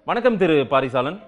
வணக்கம் திரு பாரிசாலன்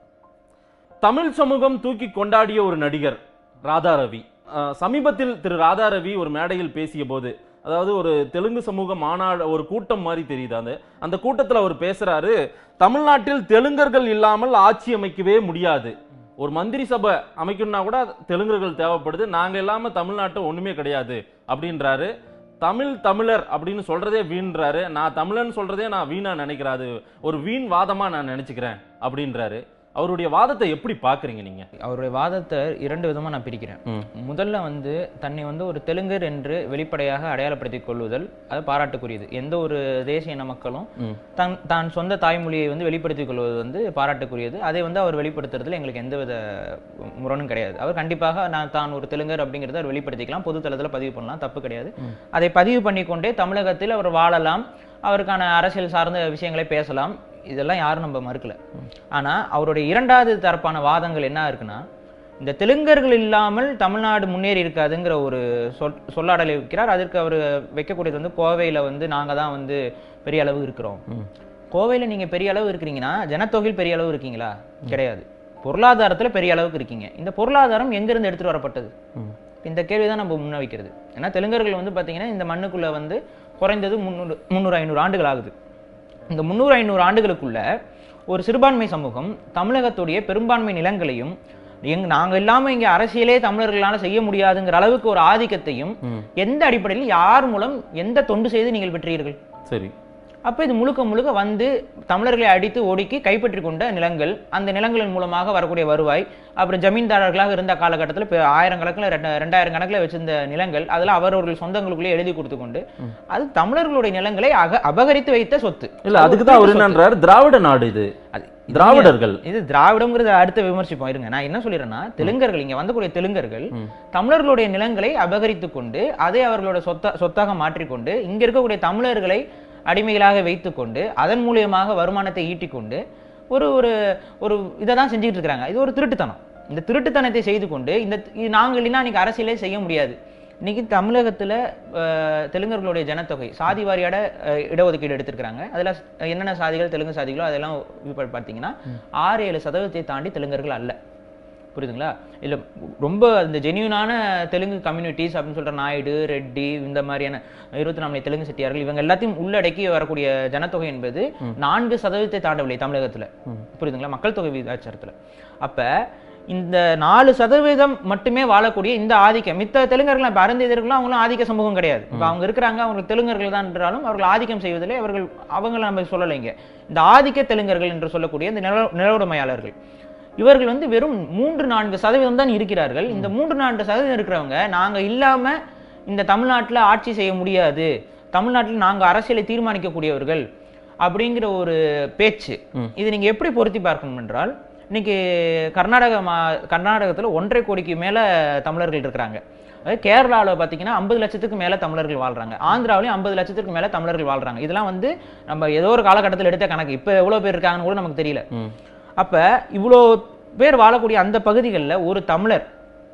தமிழ் சமூகம் தூக்கி கொண்டாடிய ஒரு நடிகர் ராதா ரவி அஹ், சமீபத்தில் திரு ராதா ரவி ஒரு மேடையில் பேசிய போது அதாவது ஒரு தெலுங்கு சமூக மாநாடு ஒரு கூட்டம் மாதிரி தெரியுது அந்த அந்த கூட்டத்தில் அவர் பேசுறாரு தமிழ்நாட்டில் தெலுங்கர்கள் இல்லாமல் ஆட்சி அமைக்கவே முடியாது ஒரு மந்திரி சபை அமைக்கணும்னா கூட தெலுங்கர்கள் தேவைப்படுது நாங்க இல்லாம தமிழ்நாட்டு ஒண்ணுமே கிடையாது அப்படின்றாரு தமிழ் தமிழர் அப்படின்னு சொல்றதே வீண்றாரு நான் தமிழன் சொல்றதே நான் வீணா நினைக்கிறேன் அது ஒரு வீண் வாதமா நான் நினைச்சுக்கிறேன் அப்படின்றாரு அவருடைய வாதத்தை எப்படி பாக்குறீங்க நீங்க அவருடைய வாதத்தை இரண்டு விதமா நான் பிரிக்கிறேன் ம். முதல்ல வந்து தன்னை வந்து ஒரு தெலுங்கர் என்று வெளிப்படையாக அடையாளப்படுத்திக் கொள்ளுதல் அது பாராட்டுக்குரியது எந்த ஒரு தேசிய இன மக்களும் ம். தன் தான் சொந்த தாய்மொழியை வந்து வெளிப்படுத்திக் கொள்வது வந்து பாராட்டுக்குரியது அதை வந்து அவர் வெளிப்படுத்துறதுல எங்களுக்கு எந்தவித முரணும் கிடையாது அவர் கண்டிப்பாக நான் தான் ஒரு தெலுங்கர் அப்படிங்கிறத அவர் வெளிப்படுத்திக்கலாம் பொது தளத்தில் பதிவு பண்ணலாம் தப்பு கிடையாது அதை பதிவு பண்ணிக்கொண்டே தமிழகத்தில் அவர் வாழலாம் அவருக்கான அரசியல் சார்ந்த விஷயங்களை பேசலாம் இதெல்லாம் யாரும் நம்ம மறுக்கல ஆனா அவருடைய இரண்டாவது தரப்பான வாதங்கள் என்ன இருக்குன்னா இந்த தெலுங்கர்கள் இல்லாமல் தமிழ்நாடு முன்னேறி இருக்காதுங்கிற ஒரு சொல் சொல்லாடலை வைக்கிறார் அதற்கு அவர் வைக்கக்கூடியது வந்து கோவையில வந்து நாங்க தான் வந்து பெரிய அளவு இருக்கிறோம் கோவையில நீங்க பெரிய அளவு இருக்கிறீங்கன்னா ஜனத்தொகையில் பெரிய அளவு இருக்கீங்களா கிடையாது பொருளாதாரத்துல பெரிய அளவுக்கு இருக்கீங்க இந்த பொருளாதாரம் எங்கிருந்து எடுத்துட்டு வரப்பட்டது இந்த கேள்வி தான் நம்ம முன்ன வைக்கிறது ஏன்னா தெலுங்கர்கள் வந்து பார்த்தீங்கன்னா இந்த மண்ணுக்குள்ள வந்து குறைந்தது முந்நூறு முந்நூறு ஐநூறு ஆண்டுகள் ஆகுது இந்த முந்நூறு ஐநூறு ஆண்டுகளுக்குள்ள ஒரு சிறுபான்மை சமூகம் தமிழகத்துடைய பெரும்பான்மை நிலங்களையும் எங் நாங்க இல்லாம இங்க அரசியலே தமிழர்களால செய்ய முடியாதுங்கிற அளவுக்கு ஒரு ஆதிக்கத்தையும் எந்த அடிப்படையில் யார் மூலம் எந்த தொண்டு செய்து நீங்கள் பெற்றீர்கள் சரி அப்ப இது முழுக்க முழுக்க வந்து தமிழர்களை அடித்து ஒடுக்கி கைப்பற்றி கொண்ட நிலங்கள் அந்த நிலங்களின் மூலமாக வரக்கூடிய வருவாய் அப்புறம் ஜமீன்தாரர்களாக இருந்த காலகட்டத்தில் இப்போ ஆயிரம் கணக்கில் ரெண்ட- ரெண்டாயிரம் கணக்கில் வச்சிருந்த நிலங்கள் அதில் அவரவர்கள் சொந்தங்களுக்குள்ளே எழுதி கொடுத்து கொண்டு அது தமிழர்களுடைய நிலங்களை அக அபகரித்து வைத்த சொத்து இல்ல அதுக்கு தான் அவர் என்னன்றாரு திராவிட நாடு இது அது- திராவிடர்கள் இது திராவிடம்ங்கிறத அடுத்த விமர்சிப்போம் இருங்க நான் என்ன சொல்லிடுறேன்னா தெலுங்கர்கள் இங்க வந்தக்கூடிய தெலுங்கர்கள் தமிழர்களுடைய நிலங்களை அபகரித்து கொண்டு அதை அவர்களோட சொத்த சொத்தாக மாற்றிக்கொண்டு இங்க இருக்கக்கூடிய தமிழர்களை அடிமைகளாக வைத்துக்கொண்டு அதன் மூலியமாக வருமானத்தை ஈட்டிக்கொண்டு ஒரு ஒரு ஒரு இதை தான் செஞ்சுட்டு இருக்கிறாங்க இது ஒரு திருட்டுத்தனம் இந்த திருட்டுத்தனத்தை செய்து கொண்டு இந்த இது நாங்கள் இல்லைன்னா இன்னைக்கு அரசியலே செய்ய முடியாது இன்னைக்கு தமிழகத்துல அஹ், தெலுங்கர்களுடைய ஜனத்தொகை சாதி வாரியான அஹ், இடஒதுக்கீடு எடுத்திருக்கிறாங்க அதுல என்னென்ன சாதிகள் தெலுங்கு சாதிகளோ அதெல்லாம் இப்ப பார்த்தீங்கன்னா ஆறு ஏழு சதவீதத்தை தாண்டி தெலுங்கர்கள் அல்ல புரியுதுங்களா இல்ல ரொம்ப இந்த ஜெனியூனான தெலுங்கு கம்யூனிட்டிஸ் அப்படின்னு சொல்ற நாயுடு ரெட்டி இந்த மாதிரியான இருபத்தி நாலு தெலுங்கு செட்டியார்கள் இவங்க எல்லாத்தையும் உள்ளடக்கி வரக்கூடிய ஜனத்தொகை என்பது நான்கு சதவீதத்தை தாண்டவில்லை தமிழகத்துல புரியுதுங்களா மக்கள் தொகை விகிதாச்சாரத்துல அப்ப இந்த நாலு சதவீதம் மட்டுமே வாழக்கூடிய இந்த ஆதிக்கம் மித்த தெலுங்கர்கள் இப்ப அருந்ததியர்களும் அவங்களும் ஆதிக்க சமூகம் கிடையாது இப்ப அவங்க இருக்கிறாங்க அவங்க தெலுங்கர்கள் தான் என்றாலும் அவர்கள் ஆதிக்கம் செய்வதிலே அவர்கள் அவங்கள நம்ம சொல்லலைங்க இந்த ஆதிக்க தெலுங்கர்கள் என்று சொல்லக்கூடிய இந்த நில நிலவுடைமையாளர்கள் இவர்கள் வந்து வெறும் மூன்று நான்கு சதவீதம் தான் இருக்கிறார்கள் இந்த மூன்று நான்கு சதவீதம் இருக்கிறவங்க நாங்க இல்லாம இந்த தமிழ்நாட்டுல ஆட்சி செய்ய முடியாது தமிழ்நாட்டில் நாங்க அரசியலை தீர்மானிக்கக்கூடியவர்கள் அப்படிங்கிற ஒரு பேச்சு இது நீங்க எப்படி பொருத்தி பார்க்கணும் என்றால் இன்னைக்கு கர்நாடக மா கர்நாடகத்துல ஒன்றரை கோடிக்கு மேல தமிழர்கள் இருக்கிறாங்க அதாவது கேரளாவில் பார்த்தீங்கன்னா ஐம்பது லட்சத்துக்கு மேல தமிழர்கள் வாழ்றாங்க ஆந்திராவிலையும் ஐம்பது லட்சத்துக்கு மேல தமிழர்கள் வாழ்றாங்க இதெல்லாம் வந்து நம்ம ஏதோ ஒரு காலகட்டத்தில் எடுத்த கணக்கு இப்போ எவ்வளவு பேர் இருக்காங்கன்னு கூட நமக்கு தெரியல அப்ப இவ்வளோ பேர் வாழக்கூடிய அந்த பகுதிகளில் ஒரு தமிழர்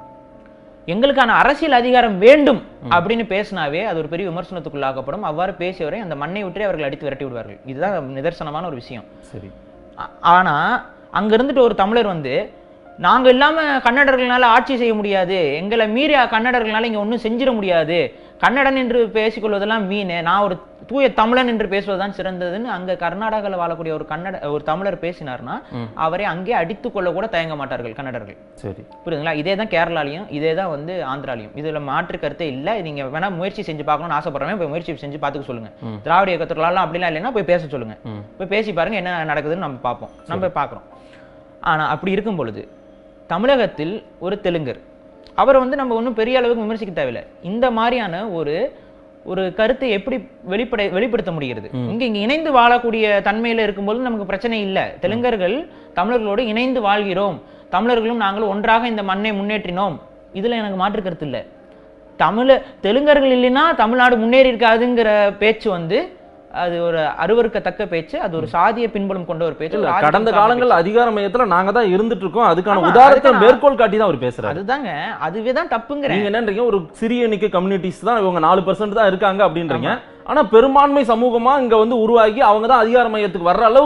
எங்களுக்கான அரசியல் அதிகாரம் வேண்டும் அப்படின்னு பேசினாவே அது ஒரு பெரிய விமர்சனத்துக்குள்ளாக்கப்படும் அவ்வாறு பேசியவரை அந்த மண்ணை விட்டு அவர்கள் அடித்து விரட்டி விடுவார்கள் இதுதான் நிதர்சனமான ஒரு விஷயம் சரி ஆ- ஆனா அங்க இருந்துட்டு ஒரு தமிழர் வந்து நாங்க இல்லாம கன்னடர்களால ஆட்சி செய்ய முடியாது எங்களை மீறி கன்னடர்களால இங்க ஒண்ணும் செஞ்சிட முடியாது கன்னடன் என்று பேசிக்கொள்வதெல்லாம் மீன் நான் ஒரு தூய தமிழன் என்று பேசுவதுதான் சிறந்ததுன்னு அங்க கர்நாடகாவில் வாழக்கூடிய ஒரு கன்னட ஒரு தமிழர் பேசினார்னா அவரை அங்கே அடித்துக் கொள்ள கூட தயங்க மாட்டார்கள் கன்னடர்கள் சரி புரியுதுங்களா இதே தான் கேரளாலையும் இதே தான் வந்து ஆந்திராலையும் இதுல மாற்று கருத்தே இல்லை நீங்க வேணா முயற்சி செஞ்சு பார்க்கணும்னு ஆசைப்படுறவங்க போய் முயற்சி செஞ்சு பார்த்துக்க சொல்லுங்க திராவிட இயக்கத்துலாம் அப்படிலாம் இல்லைன்னா போய் பேச சொல்லுங்க போய் பேசி பாருங்க என்ன நடக்குதுன்னு நம்ம பார்ப்போம் நம்ம பார்க்குறோம் ஆனா அப்படி இருக்கும் பொழுது தமிழகத்தில் ஒரு தெலுங்கர் அவரை வந்து நம்ம ஒன்றும் பெரிய அளவுக்கு விமர்சிக்க தேவையில்லை இந்த மாதிரியான ஒரு ஒரு கருத்தை எப்படி வெளிப்படை வெளிப்படுத்த முடிகிறது இங்க இங்க இணைந்து வாழக்கூடிய தன்மையில இருக்கும்போது நமக்கு பிரச்சனை இல்லை தெலுங்கர்கள் தமிழர்களோடு இணைந்து வாழ்கிறோம் தமிழர்களும் நாங்களும் ஒன்றாக இந்த மண்ணை முன்னேற்றினோம் இதுல எனக்கு மாற்று கருத்து இல்லை தமிழ தெலுங்கர்கள் இல்லைன்னா தமிழ்நாடு முன்னேறி இருக்காதுங்கிற பேச்சு வந்து அது ஒரு அருவருக்கத்தக்க பேச்சு அது ஒரு சாதிய பின்புலம் கொண்ட ஒரு பேச்சு இல்ல ஒரு ஆதிக்கம் கடந்த சார்ந்த காலங்கள் அதிகார மையத்துல நாங்க தான் இருந்துட்டு இருக்கோம் அதுக்கான ஆமா, உதாரணத்தை அதுக்கான- மேற்கோள் காட்டி தான் அவர் பேசுறாரு அதுதாங்க அதுவே தான் தப்புங்கிறேன் நீங்க என்னன்றீங்க ஒரு சிறிய எண்ணிக்கை கம்யூனிட்டிஸ் தான் இவங்க நாலு பர்சன்ட் தான் இருக்காங்க அப்படின்றீங்க ஆனா பெரும்பான்மை சமூகமா இங்க வந்து உருவாகி அவங்க தான் அதிகார மையத்துக்கு வர்ற அளவுக்கு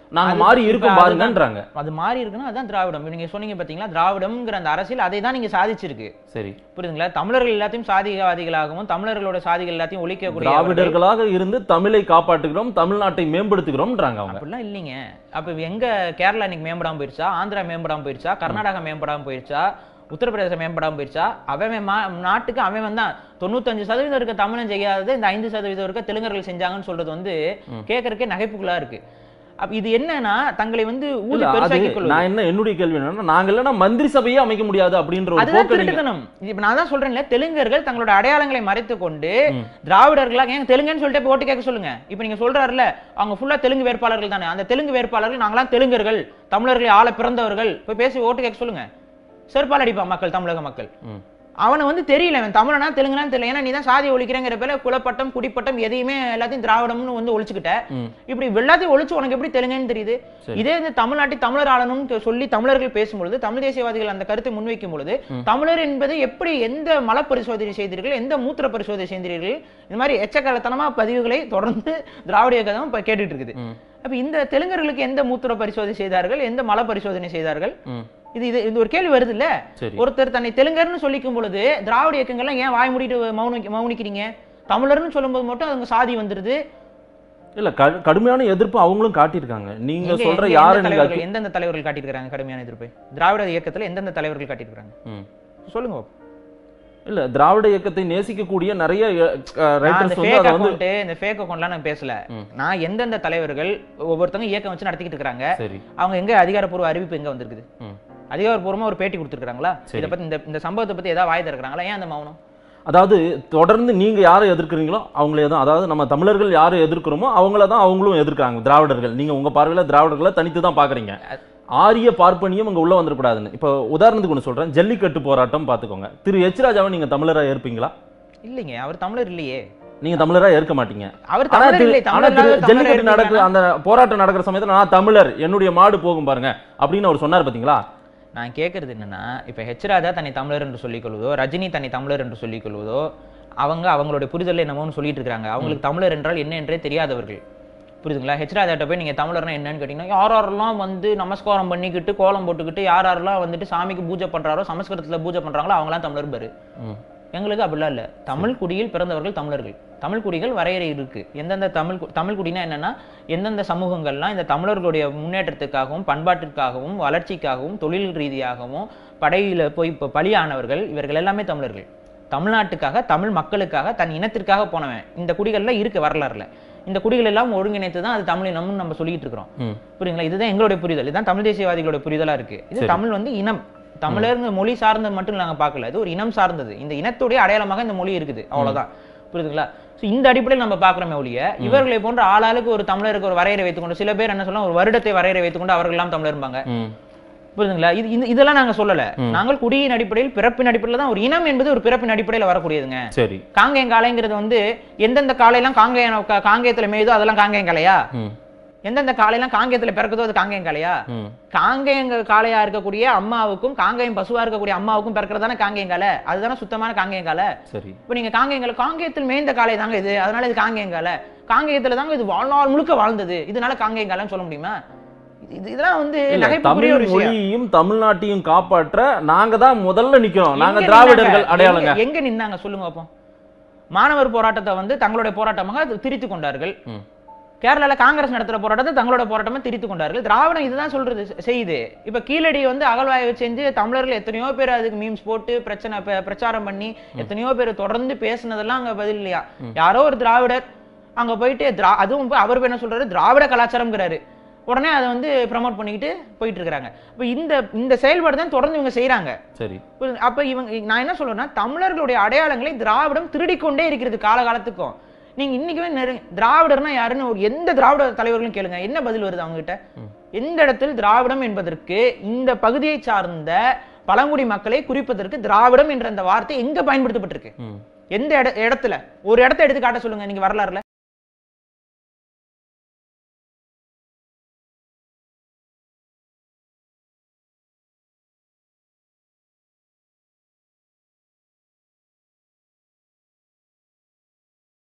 நாங்க அது மாறி இப்ப இருக்கோம் அதுதான். பாருங்கன்றாங்க அது மாறி இருக்குன்னா அதான் திராவிடம் இப்ப நீங்க சொன்னீங்க பாத்தீங்களா திராவிடம்ங்கிற அந்த அரசியல் அதை தான் நீங்க சாதிச்சிருக்கு சரி புரியுதுங்களா தமிழர்கள் எல்லாத்தையும் சாதிகவாதிகளாகவும் தமிழர்களோட சாதிகள் எல்லாத்தையும் ஒழிக்கக்கூடிய திராவிடர்களாக இருந்து தமிழை காப்பாற்றுகிறோம் தமிழ்நாட்டை மேம்படுத்துகிறோம்ன்றாங்க அவங்க அப்படிலாம் இல்லைங்க அப்ப எங்க கேரளா இன்னைக்கு மேம்படாம போயிருச்சா ஆந்திரா மேம்படாம போயிருச்சா கர்நாடகா மேம்படாம போயிருச்சா உத்தரப்பிரதேசம் மேம்படாம போயிருச்சா அவன் மா- நாட்டுக்கு அவன் வந்தான் தொண்ணூத்தஞ்சு சதவீதம் இருக்க தமிழன் செய்யாதது இந்த ஐந்து சதவீதம் இருக்க தெலுங்கர்கள் செஞ்சாங்கன்னு சொல்றது வந்து கேட்கறதுக்கே நகைப்புகளா இருக்கு அப்ப இது என்னன்னா தங்களை வந்து ஊதி இல்ல, அது பெருசாக்கி கொள்வது நான் என்ன என்னுடைய கேள்வி என்னன்னா நாங்க இல்லைன்னா மந்திரி சபையே அமைக்க முடியாது அப்படின்ற ஒரு அதுதான் போக்கு நீங்க- திருட்டுத்தனம் இப்ப நான் தான் சொல்றேன்ல தெலுங்கர்கள் தங்களோட அடையாளங்களை மறைத்துக் கொண்டு ம். திராவிடர்களாக ஏன் தெலுங்குன்னு சொல்லிட்டு இப்ப ஓட்டு கேட்க சொல்லுங்க இப்ப நீங்க சொல்றாருல அவங்க ஃபுல்லா தெலுங்கு வேட்பாளர்கள் தானே அந்த தெலுங்கு வேட்பாளர்கள் நாங்களாம் தெலுங்கர்கள் தமிழர்களை ஆள பிறந்தவர்கள் போய் பேசி ஓட்டு கேட்க சொல்லுங்க செருப்பால் அடிப்பான் மக்கள் தமிழக மக்கள் ம். அவனை வந்து தெரியல அவன் தமிழனா தெலுங்குனான்னு தெரியல ஏன்னா நீ தான் சாதி ஒழிக்கிறங்கிற பேர்ல குலப்பட்டம் குடிப்பட்டம் எதையுமே எல்லாத்தையும் திராவிடம்னு வந்து ஒழிச்சுக்கிட்ட ம். இப்படி எல்லாத்தையும் ஒழிச்சு உனக்கு எப்படி தெலுங்குன்னு தெரியுது சரி. இதே இந்த தமிழ்நாட்டை தமிழர் ஆளணும்னு சொல்லி தமிழர்கள் பேசும்பொழுது தமிழ் தேசியவாதிகள் அந்த கருத்தை முன்வைக்கும் பொழுது தமிழர் என்பது எப்படி எந்த மல பரிசோதனை செய்தீர்கள் எந்த மூத்திர பரிசோதனை செய்தீர்கள் இந்த மாதிரி எச்சக்காலத்தனமா பதிவுகளை தொடர்ந்து திராவிட இயக்கம் இப்ப கேட்டுட்டு இருக்குது ம். அப்ப இந்த தெலுங்கர்களுக்கு எந்த மூத்திர பரிசோதனை செய்தார்கள் எந்த மல பரிசோதனை செய்தார்கள் ம். இது இது இந்த ஒரு கேள்வி வருது இல்ல சரி ஒருத்தர் தன்னை தெலுங்கர்னு சொல்லிக்கும் பொழுது திராவிட இயக்கங்கள்லாம் ஏன் வாய் மூடிட்டு மௌனி மௌனிக்கிறீங்க தமிழர்னு சொல்லும்போது மட்டும் அவங்க சாதி வந்துருது இல்ல கடு- கடுமையான எதிர்ப்பு அவங்களும் காட்டியிருக்காங்க நீங்க எங்க- சொல்ற எங்க- யாரு எந்த நீங்க தலைவர்கள் எந்தெந்த தலைவர்கள் காட்டியிருக்காங்க கடுமையான எதிர்ப்பு திராவிட இயக்கத்துல எந்தெந்த தலைவர்கள் காட்டியிருக்காங்க ம். சொல்லுங்க பாப்போம். இல்ல திராவிட இயக்கத்தை நேசிக்கக்கூடிய நிறைய நான் அந்த ரைட்டர்ஸ் வந்து fake அதை வந்து account, இந்த fake accountலாம் நான் பேசல ம். நான் எந்தெந்த தலைவர்கள் ஒவ்வொருத்தவங்க இயக்கம் வச்சு நடத்திக்கிட்டு இருக்காங்க சரி அவங்க எங்க அதிகாரப்பூர்வ அறிவிப்பு எங்க வந்திருக்குது ம். அதிகாரப்பூர்வமா ஒரு பேட்டி கொடுத்துருக்காங்களா சரி. இதை பத்தி இந்த இந்த சம்பவத்தை பத்தி ஏதாவது வாய் திறக்கிறாங்களா ஏன் அந்த மௌனம் அதாவது தொடர்ந்து நீங்க யாரை எதிர்க்கிறீங்களோ அவங்களே தான் அதாவது நம்ம தமிழர்கள் யாரை எதிர்க்கிறோமோ அவங்கள தான் அவங்களும் எதிர்க்கிறாங்க திராவிடர்கள் நீங்க உங்க பார்வையில திராவிடர்களை தனித்து தான் பாக்குறீங்க ஆரிய பார்ப்பனியம் இங்க உள்ள வந்துடக்கூடாதுன்னு இப்போ உதாரணத்துக்கு ஒன்று சொல்றேன் ஜல்லிக்கட்டு போராட்டம் பார்த்துக்கோங்க திரு எச் ராஜாவை நீங்க தமிழரா ஏற்பீங்களா இல்லைங்க அவர் தமிழர் இல்லையே நீங்க தமிழரா ஏற்க மாட்டீங்க அவர் ஆனா தமிழர் திரு- இல்லை ஆனா தமிழர் திரு இல்லாத தமிழர் ஜல்லிக்கட்டு நடக்கு இருக்காங்க. அந்த போராட்டம் நடக்கிற சமயத்துல நான் தமிழர் என்னுடைய மாடு போகும் பாருங்க அப்படின்னு அவர் சொன்னார் பாத்தீங்களா நான் கேட்கறது என்னன்னா இப்ப ஹெச் ராஜா தன்னை தமிழர் என்று சொல்லிக் கொள்வதோ ரஜினி தன்னை தமிழர் என்று சொல்லிக் கொள்வதோ அவங்க அவங்களுடைய புரிதல் என்னமோன்னு சொல்லிட்டு இருக்காங்க அவங்களுக்கு தமிழர் என்றால் என்ன என்றே தெரியாதவர்கள் புரியுதுங்களா ஹெச் ராஜாட்ட போய் நீங்க தமிழர்னா என்னன்னு கேட்டீங்கன்னா யார் யாரெல்லாம் வந்து நமஸ்காரம் பண்ணிக்கிட்டு கோலம் போட்டுக்கிட்டு யார் யாரெல்லாம் வந்துட்டு சாமிக்கு பூஜை பண்றாரோ சமஸ்கிருதத்துல பூஜை பண்றாங்களோ அவங்களாம் தமிழர் பாரு ம். எங்களுக்கு அப்படிலாம் இல்ல தமிழ் குடியில் பிறந்தவர்கள் தமிழர்கள் தமிழ் குடிகள் வரையறை இருக்கு எந்தெந்த தமிழ் கு- தமிழ் குடினா என்னன்னா எந்தெந்த சமூகங்கள்லாம் இந்த தமிழர்களுடைய முன்னேற்றத்துக்காகவும் பண்பாட்டிற்காகவும் வளர்ச்சிக்காகவும் தொழில் ரீதியாகவும் படையில போய் இப்போ பலியானவர்கள் இவர்கள் எல்லாமே தமிழர்கள் தமிழ்நாட்டுக்காக தமிழ் மக்களுக்காக தன் இனத்திற்காக போனவன் இந்த குடிகள்ல இருக்கு வரலாறுல இந்த குடிகள் எல்லாம் ஒருங்கிணைத்து தான் அது தமிழினம்னு நம்ம சொல்லிட்டு இருக்கிறோம் ம். புரியுங்களா இதுதான் எங்களுடைய புரிதல் இதுதான் தமிழ் தேசியவாதிகளோட புரிதலா இருக்கு இது சரி. தமிழ் வந்து இனம் தமிழருங்க மொழி சார்ந்தது மட்டும் நாங்க பார்க்கல இது ஒரு இனம் சார்ந்தது இந்த இனத்துடைய அடையாளமாக இந்த மொழி இருக்குது அவ்வளவுதான் புரியுதுங்களா So, இந்த அடிப்படையில் நம்ம பார்க்குறோமே ஒழிய இவர்களை போன்ற ஆளாளுக்கு ஒரு தமிழருக்கு ஒரு வரையறை வைத்துக்கொண்டு சில பேர் என்ன சொல்லலாம் ஒரு வருடத்தை வரையறை வைத்துக்கொண்டு அவர்கள் எல்லாம் தமிழர்பாங்க ம். புரியுதுங்களா இது இந்த- இதெல்லாம் நாங்க சொல்லல நாங்கள் குடியின் அடிப்படையில் பிறப்பின் அடிப்படையில் தான் ஒரு இனம் என்பது ஒரு பிறப்பின் அடிப்படையில் வரக்கூடியதுங்க சரி காங்கேயம் காளைங்கிறது வந்து எந்தெந்த காலையெல்லாம் காங்கேயம் கா- காங்கேயத்துல மேயுதோ அதெல்லாம் காங்கேயம் காளையா ம். எந்தெந்த காலையெல்லாம் காங்கேயத்துல பிறக்குதோ அது காங்கேயம் காளையா ம். காங்கேயங்க காளையா இருக்கக்கூடிய அம்மாவுக்கும் காங்கேயம் பசுவா இருக்கக்கூடிய அம்மாவுக்கும் பிறக்கிறதானே காங்கேயம் காலை அதுதானே சுத்தமான காங்கேயம் காலை சரி இப்போ நீங்க காங்கேயங்களை காங்கேயத்தில் மேய்ந்த காளை தாங்க இது அதனால இது காங்கேயம் காலை காங்கேயத்துல தாங்க இது வாழ்நாள் முழுக்க வாழ்ந்தது இதனால காங்கேயம் காலைன்னு சொல்ல முடியுமா இது இதெல்லாம் வந்து இல்ல நகைப்புக்குரிய தமிழ் ஒரு விஷயம் மொழியையும் தமிழ்நாட்டையும் காப்பாற்ற நாங்க தான் முதல்ல நிக்கிறோம் நாங்க எங்க திராவிடர்கள் நின்னாங்க? அடையாளங்க எங்க- எங்க நின்னாங்க சொல்லுங்க அப்போ மாணவர் போராட்டத்தை வந்து தங்களுடைய போராட்டமாக அது திரித்து கொண்டார்கள் ம். கேரளால காங்கிரஸ் நடத்துற போராட்டத்தை தங்களோட போராட்டமா திரித்து கொண்டார்கள் திராவிடம் இதுதான் சொல்றது செ- செய்யுது இப்ப கீழடி வந்து அகழ்வாய்வு செஞ்சு தமிழர்கள் எத்தனையோ பேர் அதுக்கு மீம்ஸ் போட்டு பிரச்சனை ப- பிரச்சாரம் பண்ணி எத்தனையோ பேர் தொடர்ந்து பேசுனதெல்லாம் அங்க பதில் இல்லையா யாரோ ஒரு திராவிடர் அங்க போயிட்டு திரா அதுவும் போய் அவர் என்ன சொல்றாரு திராவிட கலாச்சாரம்ங்கிறாரு உடனே அதை வந்து ப்ரமோட் பண்ணிக்கிட்டு போயிட்டு இருக்காங்க இப்ப இந்த இந்த செயல்பாடு தான் தொடர்ந்து இவங்க செய்றாங்க சரி புரியுது? அப்ப இவங்க நான் என்ன சொல்றேன்னா தமிழர்களுடைய அடையாளங்களை திராவிடம் திருடிக்கொண்டே இருக்கிறது காலகாலத்துக்கும் நீங்க இன்னைக்குமே நெரு திராவிடர்னா யாருன்னு ஒரு எந்த திராவிட தலைவர்களும் கேளுங்க என்ன பதில் வருது அவங்க கிட்ட எந்த இடத்தில் திராவிடம் என்பதற்கு இந்த பகுதியை சார்ந்த பழங்குடி மக்களை குறிப்பதற்கு திராவிடம் என்ற அந்த வார்த்தை எங்க பயன்படுத்தப்பட்டிருக்கு ம். எந்த இட இடத்துல ஒரு இடத்த எடுத்து காட்ட சொல்லுங்க நீங்க வரலாறுல